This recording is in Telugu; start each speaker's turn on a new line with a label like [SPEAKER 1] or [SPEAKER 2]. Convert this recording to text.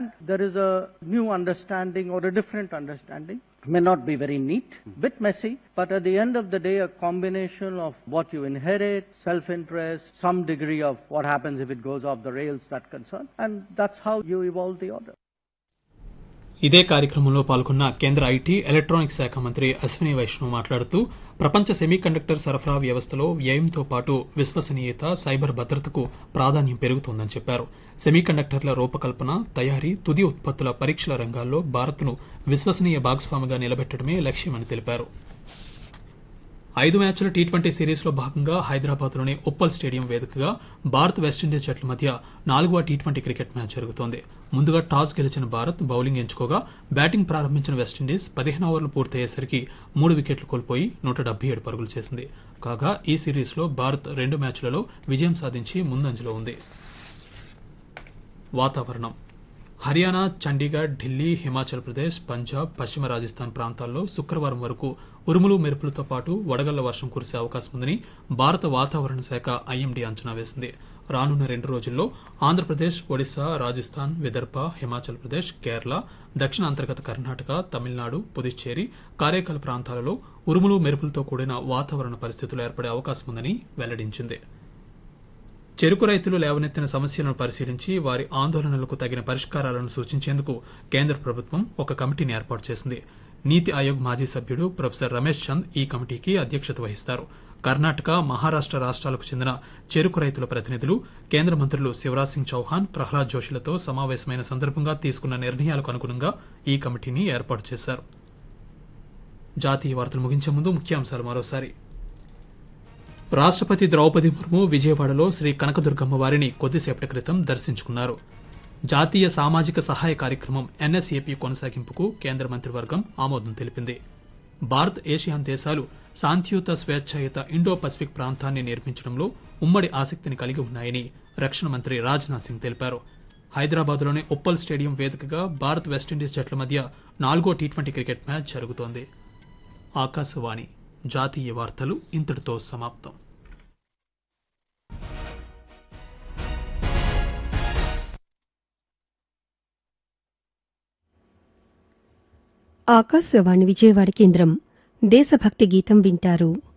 [SPEAKER 1] there is a new understanding or a different understanding. May not be very neat, bit messy, but at the end of the day, a combination of what you inherit, self-interest, some degree of what happens if it goes off the rails, that concern, and that's how you evolve the order.
[SPEAKER 2] ఇదే కార్యక్రమంలో పాల్గొన్న కేంద్ర ఐటీ ఎలక్ట్రానిక్స్ శాఖ మంత్రి అశ్విని వైష్ణవ్ మాట్లాడుతూ ప్రపంచ సెమీకండక్టర్ సరఫరా వ్యవస్థలో వ్యయంతో పాటు విశ్వసనీయత సైబర్ భద్రతకు ప్రాధాన్యం పెరుగుతోందని చెప్పారు సెమీకండక్టర్ల రూపకల్పన తయారీ తుది ఉత్పత్తుల పరీక్షల రంగాల్లో భారత్ను విశ్వసనీయ భాగస్వామిగా నిలబెట్టడమే లక్ష్యమని తెలిపారు ఐదు మ్యాచ్ల టీ ట్వంటీ సిరీస్లో భాగంగా హైదరాబాద్లోని ఉప్పల్ స్టేడియం వేదికగా భారత్ వెస్టిండీస్ జట్ల మధ్య నాలుగవ టీ ట్వంటీ క్రికెట్ మ్యాచ్ జరుగుతోంది ముందుగా టాస్ గెలిచిన భారత్ బౌలింగ్ ఎంచుకోగా బ్యాటింగ్ ప్రారంభించిన వెస్టిండీస్ పదిహేను ఓవర్లు పూర్తయ్యేసరికి మూడు వికెట్లు కోల్పోయి నూట డెబ్బై ఏడు పరుగులు చేసింది కాగా ఈ సిరీస్లో భారత్ రెండు మ్యాచ్లలో విజయం సాధించి ముందంజలో ఉంది వాతావరణం హర్యానా చండీగఢ్ ఢిల్లీ హిమాచల్ ప్రదేశ్ పంజాబ్ పశ్చిమ రాజస్థాన్ ప్రాంతాల్లో శుక్రవారం వరకు ఉరుములు మెరుపులతో పాటు వడగళ్ల వర్షం కురిసే అవకాశం ఉందని భారత వాతావరణ శాఖ ఐఎండీ అంచనా వేసింది రానున్న రెండు రోజుల్లో ఆంధ్రప్రదేశ్ ఒడిశా రాజస్థాన్ విదర్భ హిమాచల్ ప్రదేశ్ కేరళ దక్షిణ అంతర్గత కర్ణాటక తమిళనాడు పుదుచ్చేరి కారైకాల్ ప్రాంతాలలో ఉరుములు మెరుపులతో కూడిన వాతావరణ పరిస్థితులు ఏర్పడే అవకాశం ఉందని వెల్లడించింది చెరుకు రైతులు లేవనెత్తిన సమస్యలను పరిశీలించి వారి ఆందోళనలకు తగిన పరిష్కారాలను సూచించేందుకు కేంద్ర ప్రభుత్వం ఒక కమిటీని ఏర్పాటు చేసింది నీతి ఆయోగ్ మాజీ సభ్యుడు ప్రొఫెసర్ రమేష్ చంద్ ఈ కమిటీకి అధ్యక్షత వహిస్తారు కర్ణాటక మహారాష్ట్ర రాష్ట్రాలకు చెందిన చెరుకు రైతుల ప్రతినిధులు కేంద్ర మంత్రులు శివరాజ్ సింగ్ చౌహాన్ ప్రహ్లాద్ జోషిలతో సమావేశమైన సందర్భంగా తీసుకున్న నిర్ణయాలకు అనుగుణంగా ఈ కమిటీని ఏర్పాటు చేశారు జాతీయ వార్తలు ముగించే ముందు ముఖ్యాంశాలు మరోసారి రాష్ట్రపతి ద్రౌపది ముర్ము విజయవాడలో శ్రీ కనకదుర్గమ్మ వారిని కొద్దిసేపటి క్రితం దర్శించుకున్నారు జాతీయ సామాజిక సహాయ కార్యక్రమం ఎన్ఎస్ఏపీ కొనసాగింపుకు కేంద్ర మంత్రివర్గం ఆమోదం తెలిపింది భారత్ ఏషియాన్ దేశాలు శాంతియుత స్వేచ్ఛాయుత ఇండో పసిఫిక్ ప్రాంతాన్ని నిర్మించడంలో ఉమ్మడి ఆసక్తిని కలిగి ఉన్నాయని రక్షణ మంత్రి రాజ్నాథ్ సింగ్ తెలిపారు హైదరాబాద్లోని ఉప్పల్ స్టేడియం వేదికగా భారత్ వెస్టిండీస్ జట్ల మధ్య నాలుగో టీ ట్వంటీ క్రికెట్ మ్యాచ్ జరుగుతోంది ఆకాశవాణి జాతీయ వార్తలు ఇంతటితో సమాప్తం
[SPEAKER 3] ఆకాశవాణి విజయవాడ కేంద్రం దేశభక్తి గీతం వింటారు